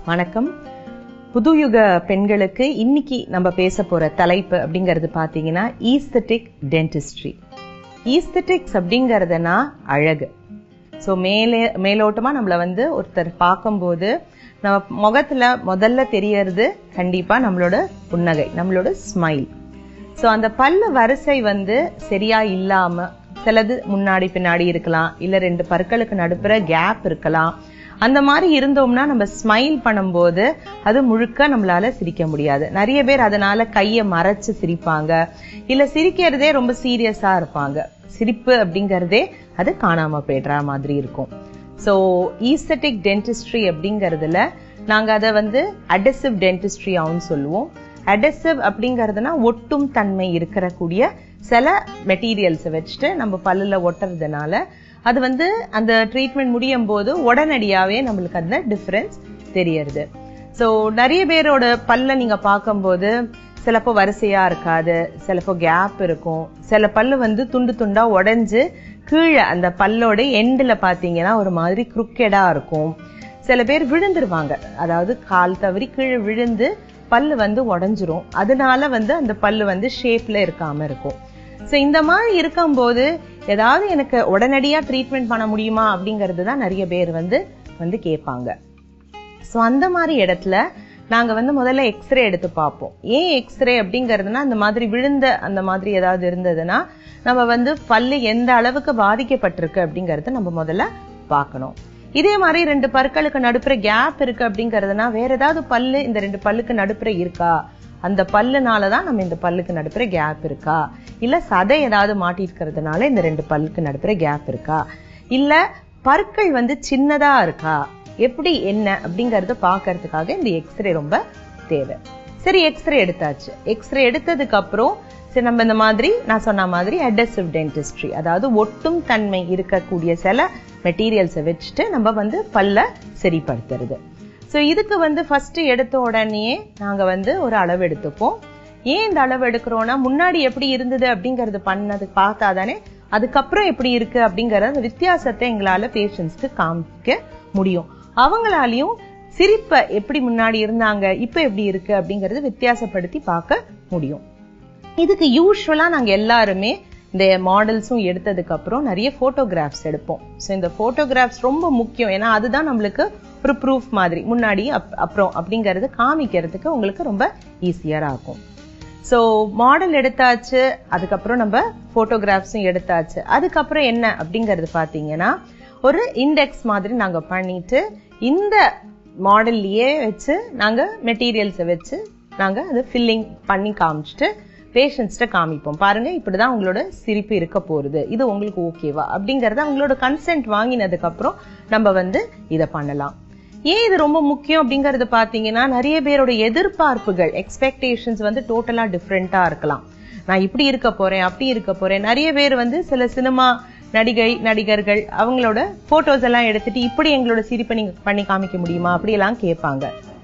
வணக்கம் புதுயுக பெண்களுக்கு இன்னைக்கு நம்ம பேச போற தலைப்பு அப்படிங்கிறது பாத்தீங்கன்னா ஈஸ்தட்டிக் டென்டிஸ்ட்ரி ஈஸ்தட்டிக்ஸ் அப்படிங்கறதுனா அழகு ஸோ மேலே மேலோட்டமா நம்மள வந்து ஒருத்தர் பார்க்கும்போது நம்ம முகத்துல முதல்ல தெரியறது கண்டிப்பா நம்மளோட புன்னகை நம்மளோட ஸ்மைல் ஸோ அந்த பல்லு வரிசை வந்து சரியா இல்லாம சிலது முன்னாடி பின்னாடி இருக்கலாம் இல்ல ரெண்டு பற்களுக்கு நடுப்புற கேப் இருக்கலாம் அந்த மாதிரி இருந்தோம்னா நம்ம ஸ்மைல் பண்ணும்போது அது முழுக்க நம்மளால சிரிக்க முடியாது நிறைய பேர் அதனால கையை மறைச்சு சிரிப்பாங்க இல்ல சிரிக்கிறதே ரொம்ப சீரியஸா இருப்பாங்க சிரிப்பு அப்படிங்கறதே அது காணாம போயிடுற மாதிரி இருக்கும் ஸோ ஈஸ்தட்டிக் டென்டிஸ்ட்ரி அப்படிங்கறதுல நாங்க அதை வந்து அடசிவ் டென்டிஸ்ட்ரியாவும் சொல்லுவோம் அடசிவ் அப்படிங்கறதுனா ஒட்டும் தன்மை இருக்கிற கூடிய சில மெட்டீரியல்ஸை வச்சுட்டு நம்ம பல்லுல ஒட்டுறதுனால அது வந்து அந்த ட்ரீட்மெண்ட் முடியும் போது உடனடியாவே நம்மளுக்கு அந்த டிஃபரன்ஸ் தெரியறது ஸோ நிறைய பேரோட பல்ல நீங்க பார்க்கும்போது சிலப்போ வரிசையா இருக்காது சிலப்போ கேப் இருக்கும் சில பல்லு வந்து துண்டு துண்டா உடைஞ்சு கீழே அந்த பல்லோட எண்டுல பாத்தீங்கன்னா ஒரு மாதிரி குறுக்கெடா இருக்கும் சில பேர் விழுந்துருவாங்க அதாவது கால் தவறி கீழே விழுந்து பல்லு வந்து உடஞ்சிரும் அதனால வந்து அந்த பல்லு வந்து ஷேப்ல இருக்காம இருக்கும் ஸோ இந்த மாதிரி இருக்கும்போது ஏதாவது எனக்கு உடனடியா ட்ரீட்மெண்ட் பண்ண முடியுமா அப்படிங்கிறது தான் நிறைய பேர் வந்து வந்து கேட்பாங்க ஸோ அந்த மாதிரி இடத்துல நாங்க வந்து முதல்ல எக்ஸ்ரே எடுத்து பார்ப்போம் ஏன் எக்ஸ்ரே அப்படிங்கிறதுனா அந்த மாதிரி விழுந்த அந்த மாதிரி ஏதாவது இருந்ததுன்னா நம்ம வந்து பல்லு எந்த அளவுக்கு பாதிக்கப்பட்டிருக்கு அப்படிங்கறத நம்ம முதல்ல பார்க்கணும் இதே மாதிரி ரெண்டு பற்களுக்கு நடுப்புற கேப் இருக்கு அப்படிங்கறதுனா வேற ஏதாவது பல்லு இந்த ரெண்டு பல்லுக்கு நடுப்புற இருக்கா அந்த பல்லுனாலதான் நம்ம இந்த பல்லுக்கு நடுப்புற கேப் இருக்கா இல்ல சதை ஏதாவது மாட்டி இருக்கிறதுனால இந்த ரெண்டு பல்லுக்கு நடுப்புற கேப் இருக்கா இல்ல பற்கள் வந்து சின்னதா இருக்கா எப்படி என்ன அப்படிங்கறத பாக்குறதுக்காக இந்த எக்ஸ்ரே ரொம்ப தேவை சரி எக்ஸ்ரே எடுத்தாச்சு எக்ஸ்ரே எடுத்ததுக்கு அப்புறம் சரி நம்ம இந்த மாதிரி நான் சொன்ன மாதிரி அடசிவ் டென்டிஸ்ட்ரி அதாவது ஒட்டும் தன்மை இருக்கக்கூடிய சில மெட்டீரியல்ஸை வச்சுட்டு நம்ம வந்து பல்ல சரிப்படுத்துறது ஸோ இதுக்கு வந்து ஃபர்ஸ்ட் எடுத்த உடனே நாங்க வந்து ஒரு அளவு எடுத்துப்போம் ஏன் இந்த அளவு எடுக்கிறோம்னா முன்னாடி எப்படி இருந்தது அப்படிங்கறது பண்ணது பார்த்தா தானே அதுக்கப்புறம் எப்படி இருக்கு அப்படிங்கற அந்த வித்தியாசத்தை எங்களால பேஷண்ட்ஸ்க்கு காமிக்க முடியும் அவங்களாலையும் சிரிப்பை எப்படி முன்னாடி இருந்தாங்க இப்ப எப்படி இருக்கு அப்படிங்கறது வித்தியாசப்படுத்தி பார்க்க முடியும் இதுக்கு யூஸ்வலா நாங்க எல்லாருமே இந்த மாடல்ஸும் எடுத்ததுக்கு அப்புறம் நிறைய போட்டோகிராஃப்ஸ் எடுப்போம் ஸோ இந்த போட்டோகிராஃப்ஸ் ரொம்ப முக்கியம் ஏன்னா அதுதான் நம்மளுக்கு ஒரு ப்ரூஃப் மாதிரி முன்னாடி அப்புறம் அப்படிங்கறது காமிக்கிறதுக்கு உங்களுக்கு ரொம்ப ஈஸியரா இருக்கும் ஸோ மாடல் எடுத்தாச்சு அதுக்கப்புறம் நம்ம போட்டோகிராஃப்ஸும் எடுத்தாச்சு அதுக்கப்புறம் என்ன அப்படிங்கறது பாத்தீங்கன்னா ஒரு இண்டெக்ஸ் மாதிரி நாங்க பண்ணிட்டு இந்த மாடல்லையே வச்சு நாங்க மெட்டீரியல்ஸை வச்சு நாங்க அதை ஃபில்லிங் பண்ணி காமிச்சிட்டு பேஷண்ட்ஸ்ட காமிப்போம் பாருங்க இப்படிதான் உங்களோட சிரிப்பு இருக்க போறது இது உங்களுக்கு ஓகேவா அப்படிங்கறத அவங்களோட கன்சென்ட் வாங்கினதுக்கு அப்புறம் நம்ம வந்து இதை பண்ணலாம் ஏன் இது ரொம்ப முக்கியம் அப்படிங்கறது பாத்தீங்கன்னா நிறைய பேரோட எதிர்பார்ப்புகள் எக்ஸ்பெக்டேஷன்ஸ் வந்து டோட்டலா டிஃப்ரெண்டா இருக்கலாம் நான் இப்படி இருக்க போறேன் அப்படி இருக்க போறேன் நிறைய பேர் வந்து சில சினிமா நடிகை நடிகர்கள் அவங்களோட போட்டோஸ் எல்லாம் எடுத்துட்டு இப்படி எங்களோட சிரிப்பை நீங்க பண்ணி காமிக்க முடியுமா அப்படி எல்லாம் கேட்பாங்க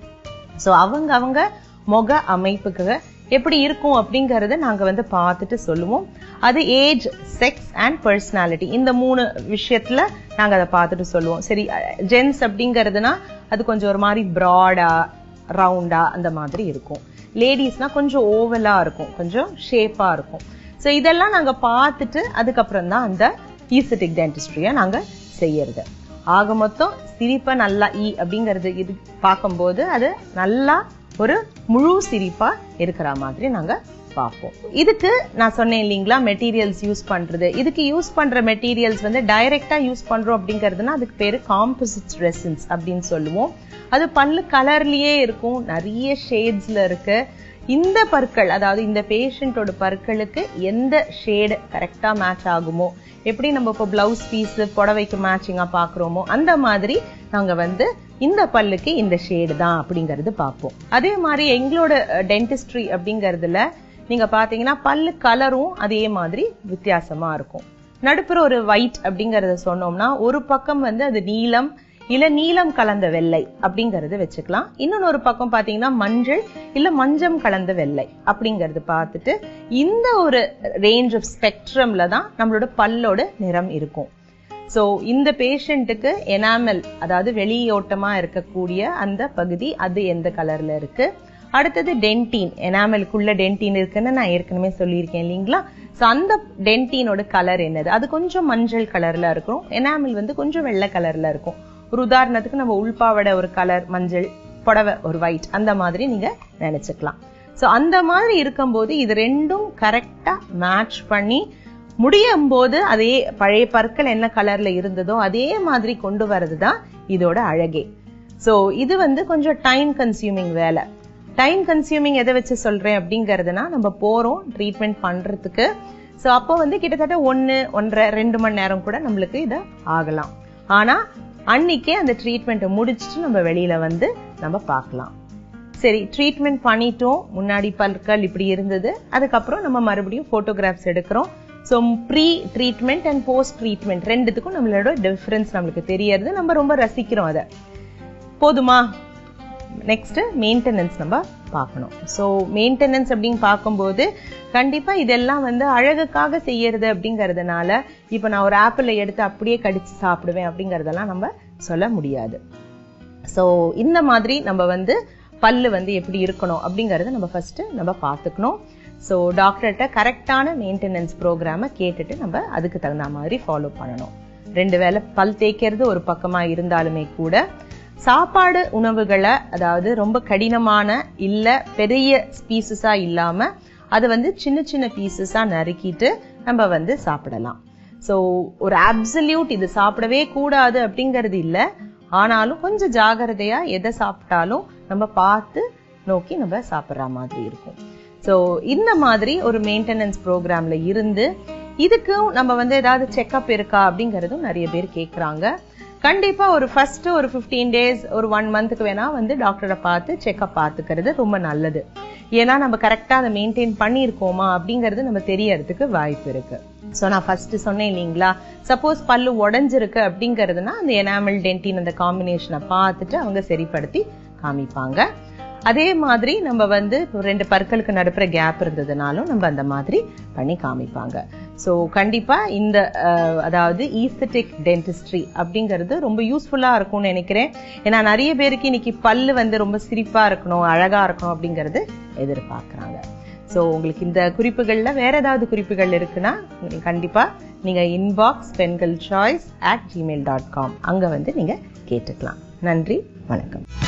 சோ அவங்க அவங்க முக அமைப்புக்கு எப்படி இருக்கும் அப்படிங்கறத நாங்க வந்து பார்த்துட்டு சொல்லுவோம் அது ஏஜ் செக்ஸ் அண்ட் பர்சனாலிட்டி இந்த மூணு விஷயத்துல நாங்க அதை பார்த்துட்டு சொல்லுவோம் சரி ஜென்ஸ் அப்படிங்கறதுனா அது கொஞ்சம் ஒரு மாதிரி ப்ராடா ரவுண்டா அந்த மாதிரி இருக்கும் லேடிஸ்னா கொஞ்சம் ஓவலா இருக்கும் கொஞ்சம் ஷேப்பா இருக்கும் ஸோ இதெல்லாம் நாங்க பார்த்துட்டு அதுக்கப்புறம் தான் அந்த ஈஸ்தட்டிக் டென்டிஸ்ட்ரியை நாங்க செய்யறது ஆக மொத்தம் சிரிப்பை நல்லா ஈ அப்படிங்கறது இது பார்க்கும்போது அது நல்லா ஒரு முழு சிரிப்பா இருக்கிற மாதிரி நாங்க பார்ப்போம் இதுக்கு நான் சொன்னேன் இல்லைங்களா மெட்டீரியல்ஸ் யூஸ் பண்றது இதுக்கு யூஸ் பண்ற மெட்டீரியல்ஸ் வந்து டைரக்டா யூஸ் பண்றோம் அப்படிங்கிறதுனா அதுக்கு பேரு காம்போசிட் ரெசின்ஸ் அப்படின்னு சொல்லுவோம் அது பல்லு கலர்லயே இருக்கும் நிறைய ஷேட்ஸ்ல இருக்கு இந்த பற்கள் அதாவது இந்த பேஷண்டோட பற்களுக்கு எந்த ஷேடு கரெக்டா மேட்ச் ஆகுமோ எப்படி நம்ம இப்போ பிளவுஸ் பீஸ் புடவைக்கு மேட்சிங்கா பாக்குறோமோ அந்த மாதிரி நாங்க வந்து இந்த பல்லுக்கு இந்த ஷேடு தான் அப்படிங்கறது பார்ப்போம் அதே மாதிரி எங்களோட டென்டிஸ்ட்ரி அப்படிங்கறதுல நீங்க பாத்தீங்கன்னா பல்லு கலரும் அதே மாதிரி வித்தியாசமா இருக்கும் நடுப்புற ஒரு ஒயிட் அப்படிங்கறத சொன்னோம்னா ஒரு பக்கம் வந்து அது நீலம் இல்ல நீலம் கலந்த வெள்ளை அப்படிங்கறது வச்சுக்கலாம் இன்னொன்னு ஒரு பக்கம் பாத்தீங்கன்னா மஞ்சள் இல்ல மஞ்சம் கலந்த வெள்ளை அப்படிங்கறது பார்த்துட்டு இந்த ஒரு ரேஞ்ச் ஆஃப் ஸ்பெக்ட்ரம்ல தான் நம்மளோட பல்லோட நிறம் இருக்கும் ஸோ இந்த பேஷண்ட்டுக்கு எனாமல் அதாவது வெளியோட்டமா இருக்கக்கூடிய அந்த பகுதி அது எந்த கலர்ல இருக்கு அடுத்தது டென்டீன் எனாமலுக்குள்ள டென்டீன் இருக்குன்னு நான் ஏற்கனவே சொல்லியிருக்கேன் இல்லைங்களா ஸோ அந்த டென்டீனோட கலர் என்னது அது கொஞ்சம் மஞ்சள் கலர்ல இருக்கும் எனாமல் வந்து கொஞ்சம் வெள்ளை கலர்ல இருக்கும் ஒரு உதாரணத்துக்கு நம்ம உள்பாவடை ஒரு கலர் மஞ்சள் புடவை ஒரு ஒயிட் அந்த மாதிரி நீங்க நினைச்சுக்கலாம் ஸோ அந்த மாதிரி இருக்கும்போது இது ரெண்டும் கரெக்டா மேட்ச் பண்ணி முடியும் போது அதே பழைய பற்கள் என்ன கலர்ல இருந்ததோ அதே மாதிரி கொண்டு வர்றது தான் இதோட அழகே ஸோ இது வந்து கொஞ்சம் டைம் கன்சியூமிங் வேலை டைம் கன்சியூமிங் எதை வச்சு சொல்றேன் அப்படிங்கறதுனா நம்ம போறோம் ட்ரீட்மெண்ட் பண்றதுக்கு ஸோ அப்போ வந்து கிட்டத்தட்ட ஒன்று ஒன்றரை ரெண்டு மணி நேரம் கூட நம்மளுக்கு இது ஆகலாம் ஆனா அன்னைக்கே அந்த ட்ரீட்மெண்ட்டை முடிச்சுட்டு நம்ம வெளியில வந்து நம்ம பார்க்கலாம் சரி ட்ரீட்மெண்ட் பண்ணிட்டோம் முன்னாடி பற்கள் இப்படி இருந்தது அதுக்கப்புறம் நம்ம மறுபடியும் போட்டோகிராஃப்ஸ் எடுக்கிறோம் so pre treatment and post treatment ரெண்டுத்துக்கும் நம்மளோட டிஃபரன்ஸ் நம்மளுக்கு தெரியறது நம்ம ரொம்ப ரசிக்கிறோம் அதை போதுமா நெக்ஸ்ட் மெயின்டெனன்ஸ் நம்ம பார்க்கணும் ஸோ மெயின்டெனன்ஸ் அப்படின்னு பார்க்கும்போது கண்டிப்பா இதெல்லாம் வந்து அழகுக்காக செய்யறது அப்படிங்கறதுனால இப்போ நான் ஒரு ஆப்பிளை எடுத்து அப்படியே கடிச்சு சாப்பிடுவேன் அப்படிங்கறதெல்லாம் நம்ம சொல்ல முடியாது ஸோ இந்த மாதிரி நம்ம வந்து பல்லு வந்து எப்படி இருக்கணும் அப்படிங்கறத நம்ம ஃபர்ஸ்ட் நம்ம பார்த்துக்கணும் ஸோ டாக்டர்கிட்ட கரெக்டான மெயின்டெனன்ஸ் ப்ரோக்ராமை கேட்டுட்டு நம்ம அதுக்கு தகுந்த மாதிரி ஃபாலோ பண்ணணும் ரெண்டு வேளை பல் தேய்க்கிறது ஒரு பக்கமா இருந்தாலுமே கூட சாப்பாடு உணவுகளை அதாவது ரொம்ப கடினமான இல்ல பெரிய பீசஸா இல்லாம அதை வந்து சின்ன சின்ன பீசஸா நறுக்கிட்டு நம்ம வந்து சாப்பிடலாம் ஸோ ஒரு அப்சல்யூட் இது சாப்பிடவே கூடாது அப்படிங்கிறது இல்ல ஆனாலும் கொஞ்சம் ஜாகிரதையா எதை சாப்பிட்டாலும் நம்ம பார்த்து நோக்கி நம்ம சாப்பிட்ற மாதிரி இருக்கும் ஸோ இந்த மாதிரி ஒரு மெயின்டெனன்ஸ் ப்ரோக்ராம்ல இருந்து இதுக்கும் நம்ம வந்து ஏதாவது செக்அப் இருக்கா அப்படிங்கறதும் நிறைய பேர் கேட்குறாங்க கண்டிப்பா ஒரு ஃபர்ஸ்ட் ஒரு ஃபிஃப்டீன் டேஸ் ஒரு ஒன் மந்த்துக்கு வேணா வந்து டாக்டரை பார்த்து செக்அப் பார்த்துக்கிறது ரொம்ப நல்லது ஏன்னா நம்ம கரெக்டா அதை மெயின்டைன் பண்ணியிருக்கோமா அப்படிங்கிறது நம்ம தெரியறதுக்கு வாய்ப்பு இருக்கு ஸோ நான் ஃபர்ஸ்ட் சொன்னேன் இல்லைங்களா சப்போஸ் பல்லு உடஞ்சிருக்கு அப்படிங்கிறதுனா அந்த எனாமல் டென்டின் அந்த காம்பினேஷனை பார்த்துட்டு அவங்க சரிப்படுத்தி காமிப்பாங்க அதே மாதிரி நம்ம வந்து இப்போ ரெண்டு பற்களுக்கு நடுப்புற கேப் இருந்ததுனாலும் நம்ம அந்த மாதிரி பண்ணி காமிப்பாங்க ஸோ கண்டிப்பா இந்த அஹ், அதாவது ஈஸ்தட்டிக் டென்டிஸ்ட்ரி அப்படிங்கிறது ரொம்ப யூஸ்ஃபுல்லா இருக்கும்னு நினைக்கிறேன் ஏன்னா நிறைய பேருக்கு இன்னைக்கு பல்லு வந்து ரொம்ப சிரிப்பா இருக்கணும் அழகா இருக்கணும் அப்படிங்கிறது எதிர்பார்க்கறாங்க ஸோ உங்களுக்கு இந்த குறிப்புகள்ல வேற ஏதாவது குறிப்புகள் இருக்குன்னா நீங்க கண்டிப்பா நீங்க இன்பாக்ஸ் பெண்கள் choice at Gmail dot com அங்க வந்து நீங்க கேட்டுக்கலாம் நன்றி வணக்கம்